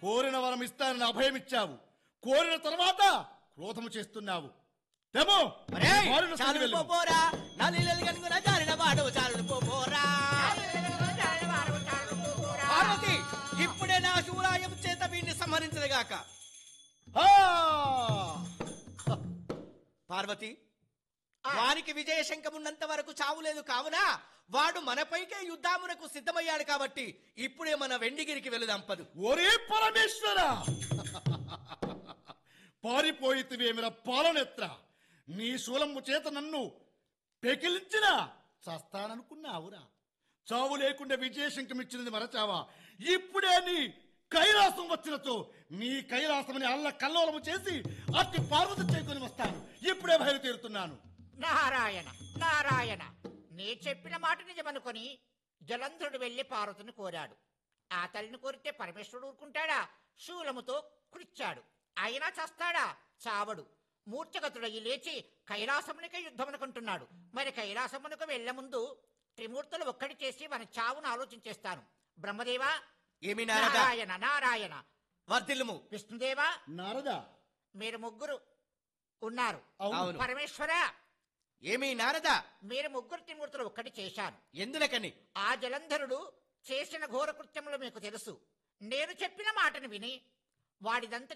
కోరిన వరం ఇస్తానని అభయమిచ్చావు కోరిన తర్వాత క్రోధము చేస్తున్నావు తెమో ఒరేయ్, మారిన చాలుడు స్థితి వెళ్ళు. పోపోరా నల్లిలలు కనుగొన జారిన వాడు చాలుడు పోపోరా పార్వతి ఇప్పుడే నా శూలాయం చేత వీడిని సంహరించదుగాక ఆ! పార్వతి వానికి విజయ శంఖమున్నంత వరకు చావులేదు కావున వాడు మనపైకే యుద్ధామునకు సిద్ధమయ్యాడు కాబట్టి ఇప్పుడే మన వెండిగిరికి వెళుదాంపదు ఒరే పరమేశ్వర పారిపోయితివేమిర పాలనెత్ర నీ శూలము చేత నన్ను పెకిలించిన చస్తాననుకున్నావురా చావు లేకుండా విజయశంకం ఇచ్చినది మరచావా ఇప్పుడే నీ కైలాసం వచ్చినచో నీ కైలాసమని అల్ల కల్లోలము చేసి అట్టి పార్వతి చేకొని వస్తాను ఇప్పుడే బయలుదేరుతున్నాను నారాయణ నారాయణ నీ చెప్పిన మాట నిజమనుకొని జలంధరుడు వెళ్లి పార్వతిని కోరాడు ఆ తల్లిని కోరితే పరమేశ్వరుడు ఊరుకుంటాడా శూలముతో కుడిచాడు అయినా చస్తాడా చావడు మూర్ఛగతుడయి లేచి కైలాసమునికే యుద్ధమునకుంటున్నాడు మరి కైలాసమునకు వెళ్లే ముందు త్రిమూర్తులు ఒక్కడి చేసి మన చావును ఆలోచించేస్తాను బ్రహ్మదేవా ఏమి నారద నారాయణ నారాయణ వర్ధిల్లుము విష్ణుదేవా నారదా మీరు ముగ్గురు ఉన్నారు అవును. పరమేశ్వర ఏమి నారద మీరు ముగ్గురు త్రిమూర్తులు ఒక్కటి చేశాను ఎందులకని ఆ జలంధరుడు చేసిన ఘోర కృత్యములు మీకు తెలుసు నేను చెప్పిన మాటను విని వాడిదంతా